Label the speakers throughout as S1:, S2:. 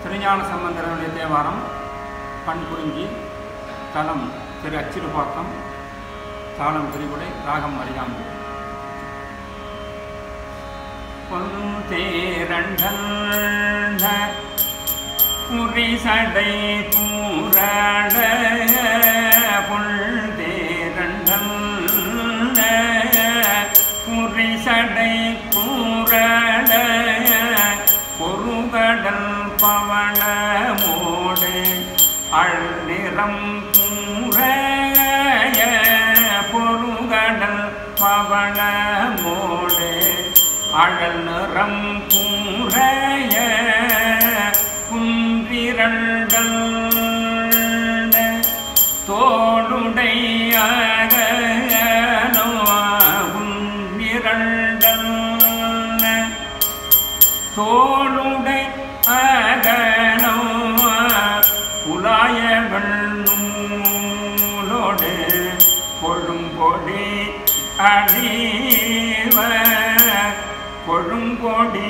S1: திருஞான சம்பந்தருடைய தேவாரம் பண்புரிஞ்சி தலம் திரு அச்சிறுபாக்கம் தாளம் திரிகுடை ராகம் அறியாமல் பொந்தேரண்ட புரிசடை பூராட புல்தேரண்டம் புரிசடை பூராட பொருகடல் பவளமோடு அழ்நிறம் பூரைய பொருகடல் பவளமோடு அழல் நிறம் பூரைய குன்றிரண்டல் தோடுடையகனோ குன்றிரண்டல் தோளுடை அகனோ புலாயவள் நூலோடு கொழும்பொடி அடிவ கொழும்பொடி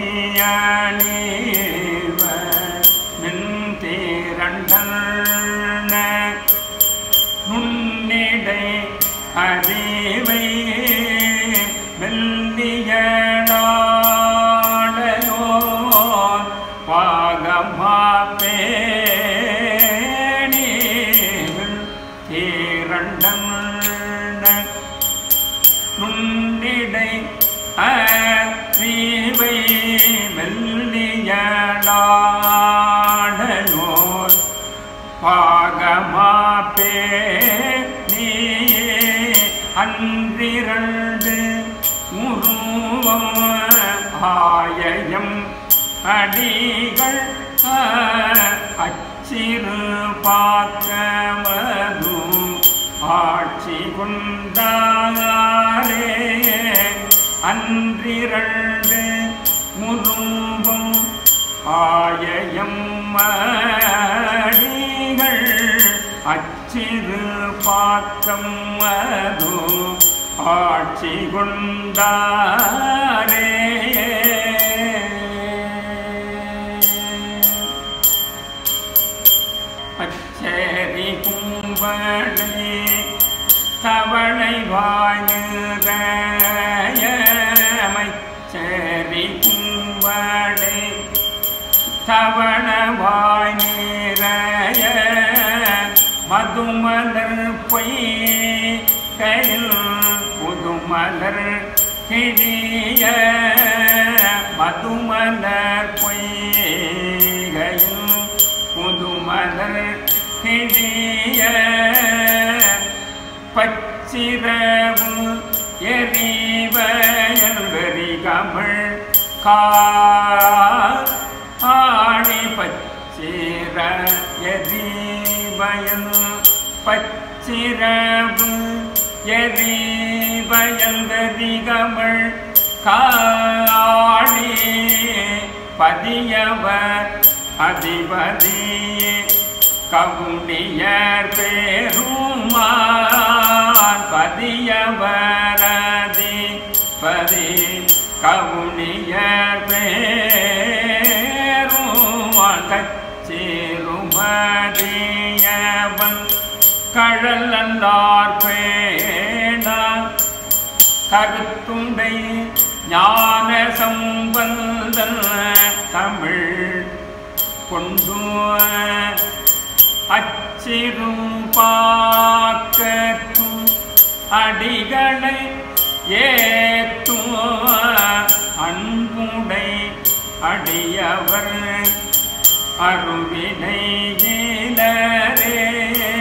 S1: அணிவ மின் தீரண்டன நுண்ணிடை அறிவை மெல்லியடாடையோ பாகமா பேணிகள் தீரண்டன் நுண்ணிடை அறிவை மெல்லியடாடையோர் பாகமா பேணி அன்றிரண்டு உருவம் ஆயம் அடிகள் அச்சிறு பார்க்கமது ஆட்சி கொண்டாரே அன்றிரண்டு முருவம் ஆயம் அடிகள் அச்சிறு பாக்கம் அது ஆட்சி கொண்டாரே பச்சரி கும்பளே தவளை வாய்நிறையமைச்சரி கும்பளே தவணவாய் நிறைய மதுமலர் பொய் கையில் புதுமலர் கிழிய மதுமலர் பொய்கையில் புதுமலர் கிழிய பச்சிரவு எரிவயல் வெறிகமிழ் கா ஆணி பச்சிர எரிவயல் பச்சிரவு எரிவயல் வெறிகமிழ் காணி பதியவர் அதிபதி கவுனியர் பேருமான் பதியவரதி பதி கவுனியர் பேருமான் கச்சிருமதியவன் கழல்லார் பேணா கருத்துண்டை ஞான சம்பந்தன் தமிழ் கொண்டு அச்சிரும் பாக்கத்தும் அடிகளை ஏத்தும் அன்புடை அடியவர் அருவினை நீலரே